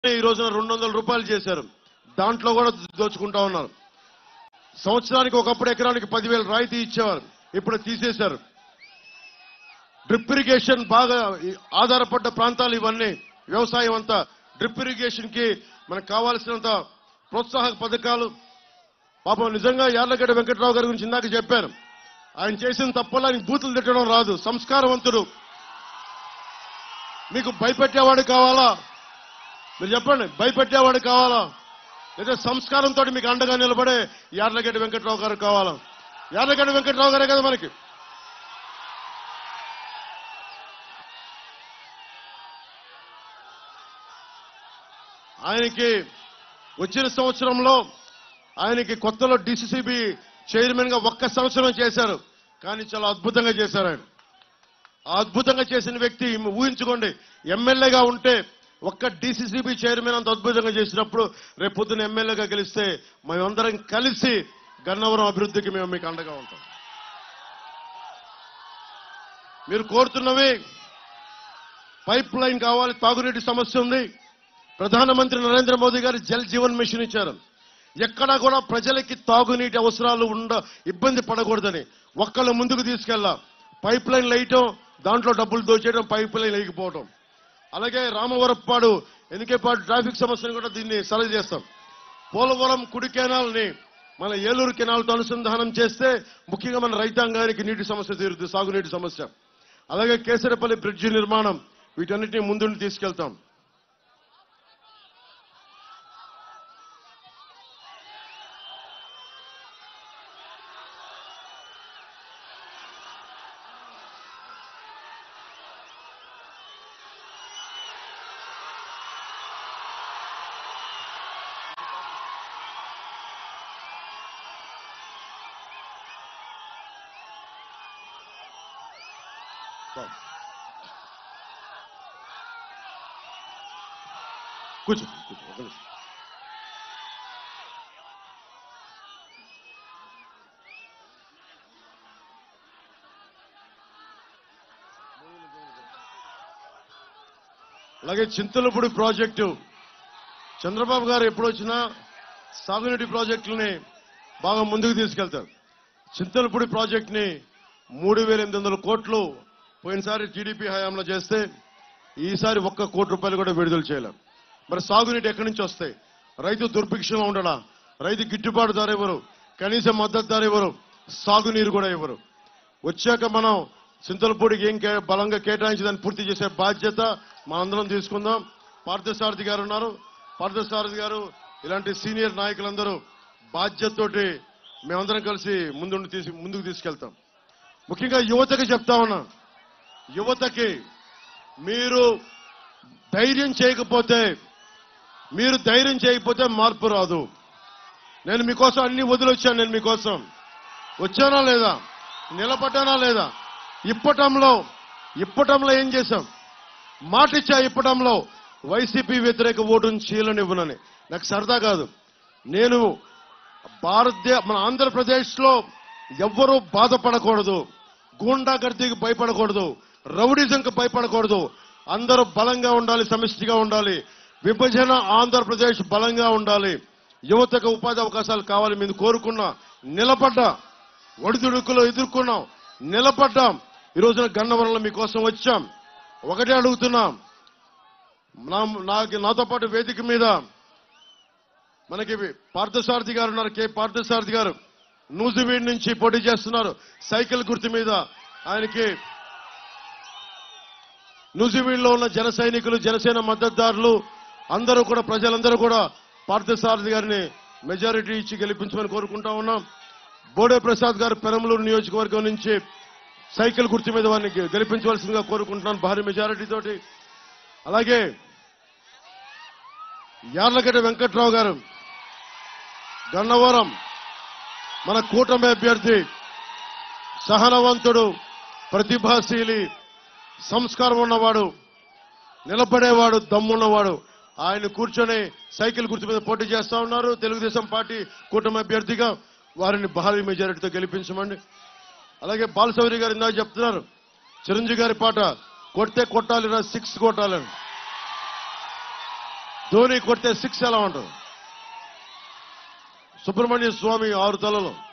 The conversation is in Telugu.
ఈ రోజున రెండు వందల రూపాయలు చేశారు దాంట్లో కూడా దోచుకుంటా ఉన్నారు సంవత్సరానికి ఒకప్పుడు ఎకరానికి పదివేలు రాయితీ ఇచ్చేవారు ఇప్పుడు తీసేశారు డ్రిప్ ఇరిగేషన్ బాగా ఈ ఆధారపడ్డ ప్రాంతాలు ఇవన్నీ వ్యవసాయం అంతా డ్రిప్ ఇరిగేషన్ కి మనకు కావాల్సినంత ప్రోత్సాహక పథకాలు పాపం నిజంగా యార్లగడ్డ వెంకట్రావు గారి గురించి ఇందాక చెప్పాను ఆయన చేసిన తప్పలా ఆయనకు బూతులు తిట్టడం రాదు సంస్కారవంతుడు మీకు భయపెట్టేవాడు కావాలా మీరు చెప్పండి భయపెట్టేవాడు కావాలా లేదా సంస్కారంతో మీకు అండగా నిలబడే యార్లగడ్డ వెంకట్రావు గారు కావాలా యార్లగడ్డ వెంకట్రావు గారే కదా మనకి ఆయనకి వచ్చిన సంవత్సరంలో ఆయనకి కొత్తలో డిసిసిబి చైర్మన్ గా ఒక్క సంవత్సరం చేశారు కానీ చాలా అద్భుతంగా చేశారు ఆయన ఆ అద్భుతంగా చేసిన వ్యక్తి ఊహించుకోండి ఎమ్మెల్యేగా ఉంటే ఒక్క డిసిసిబి చైర్మన్ అంత అద్భుతంగా చేసినప్పుడు రేపు పొద్దున ఎమ్మెల్యేగా గెలిస్తే మేమందరం కలిసి గన్నవరం అభివృద్ధికి మేము మీకు అండగా ఉంటాం మీరు కోరుతున్నవి పైప్ లైన్ కావాలి తాగునీటి సమస్య ఉంది ప్రధానమంత్రి నరేంద్ర మోదీ గారు జల్ జీవన్ మిషన్ ఇచ్చారు ఎక్కడా కూడా ప్రజలకి తాగునీటి అవసరాలు ఉండ ఇబ్బంది పడకూడదని ఒక్కళ్ళు ముందుకు తీసుకెళ్ళా పైప్ లైన్ వేయటం దాంట్లో డబ్బులు దోచేయడం పైప్ లైన్ వేయకపోవడం అలాగే రామవరప్పాడు ఎన్నికేపాడు ట్రాఫిక్ సమస్యను కూడా దీన్ని సలహా చేస్తాం పోలవరం కుడి కెనాల్ని మన ఏలూరు కెనాల్తో అనుసంధానం చేస్తే ముఖ్యంగా మన రైతాంగానికి నీటి సమస్య తీరుతుంది సాగునీటి సమస్య అలాగే కేసరపల్లి బ్రిడ్జి నిర్మాణం వీటన్నిటిని ముందుండి తీసుకెళ్తాం కూర్చో కూర్చో ఒక నిమిషం. అలాగే చింతలపూడి ప్రాజెక్టు చంద్రబాబు గారు ఎప్పుడు వచ్చినా సాగునీటి ప్రాజెక్టులని బాగా ముందుకు తీసుకెళ్తారు చింతలపూడి ప్రాజెక్టుని మూడు వేల ఎనిమిది వందల కోట్లు పోయినసారి టీడీపీ హయాంలో చేస్తే ఈసారి ఒక్క కోటి రూపాయలు కూడా విడుదల చేయలేం మరి సాగునీటి ఎక్కడి నుంచి వస్తాయి రైతు దుర్భిక్షంగా ఉండడా రైతు గిట్టుబాటు ధర ఇవ్వరు కనీస మద్దతు ధర ఇవ్వరు సాగునీరు కూడా ఇవ్వరు వచ్చాక మనం చింతలపూడికి ఏం కే- బలంగా కేటాయించి దాన్ని పూర్తి చేసే బాధ్యత మనందరం తీసుకుందాం పార్థసారథి గారు ఉన్నారు పార్థసారథి గారు ఇలాంటి సీనియర్ నాయకులందరూ బాధ్యతతోటి మేమందరం కలిసి ముందు తీసి ముందుకు తీసుకెళ్తాం ముఖ్యంగా యువతకి చెప్తా ఉన్నా యువతకి మీరు ధైర్యం చేయకపోతే మీరు ధైర్యం చేయకపోతే మార్పు రాదు నేను మీకోసం అన్ని వదిలొచ్చాను నేను మీకోసం వచ్చానా లేదా నిలబడ్డానా లేదా ఇప్పటంలో ఇప్పటంలో ఏం చేశాం మాట ఇచ్చా ఇప్పటంలో వైసీపీ వ్యతిరేక ఓటును చీలనివ్వనని నాకు సరదా కాదు నేను భారతదేశ మన ఆంధ్రప్రదేశ్ లో ఎవ్వరూ బాధపడకూడదు గూండాగర్దీకి భయపడకూడదు రౌడిజంకి భయపడకూడదు అందరూ బలంగా ఉండాలి సమిష్టిగా ఉండాలి విభజన ఆంధ్రప్రదేశ్ బలంగా ఉండాలి యువతకు ఉపాధి అవకాశాలు కావాలి మేము కోరుకున్నా నిలబడ్డా ఒడిదుడుకులు ఎదుర్కొన్నాం నిలబడ్డాం ఈ రోజున గన్నవరంలో మీకోసం వచ్చాం ఒకటే అడుగుతున్నాం నా- నాకు నాతో పాటు వేదిక మీద మనకి పార్థసారథి గారు ఉన్నారు కె పార్థసారథి గారు నూజివీడ్ నుంచి పోటీ చేస్తున్నారు సైకిల్ గుర్తు మీద ఆయనకి నూజివీడ్ లో ఉన్న జన సైనికులు జనసేన మద్దతుదారులు అందరూ కూడా ప్రజలందరూ కూడా పార్థసారథి గారిని మెజారిటీ ఇచ్చి గెలిపించమని కోరుకుంటా ఉన్నాం బోడే ప్రసాద్ గారు పెరంలూరు నియోజకవర్గం నుంచి సైకిల్ గుర్తు మీద వారిని గె- గెలిపించవలసిందిగా కోరుకుంటున్నాను భారీ మెజారిటీ తోటి అలాగే యార్లగడ్డ వెంకట్రావు గారు గన్నవరం మన కూటమి అభ్యర్థి సహనవంతుడు ప్రతిభాశీలి సంస్కారం ఉన్నవాడు నిలబడేవాడు దమ్మున్నవాడు ఆయన కూర్చొని సైకిల్ గుర్తు మీద పోటీ చేస్తా ఉన్నారు తెలుగుదేశం పార్టీ కూటమి అభ్యర్థిగా వారిని భారీ మెజారిటీతో గెలిపించమండి అలాగే బాలసౌరి గారు ఇందాక చెప్తున్నారు చిరంజీవి గారి పాట కొడితే కొట్టాలి సిక్స్ కొట్టాలని ధోని కొడితే సిక్స్ ఎలా ఉంటుంది సుబ్రహ్మణ్య స్వామి ఆరు తలలు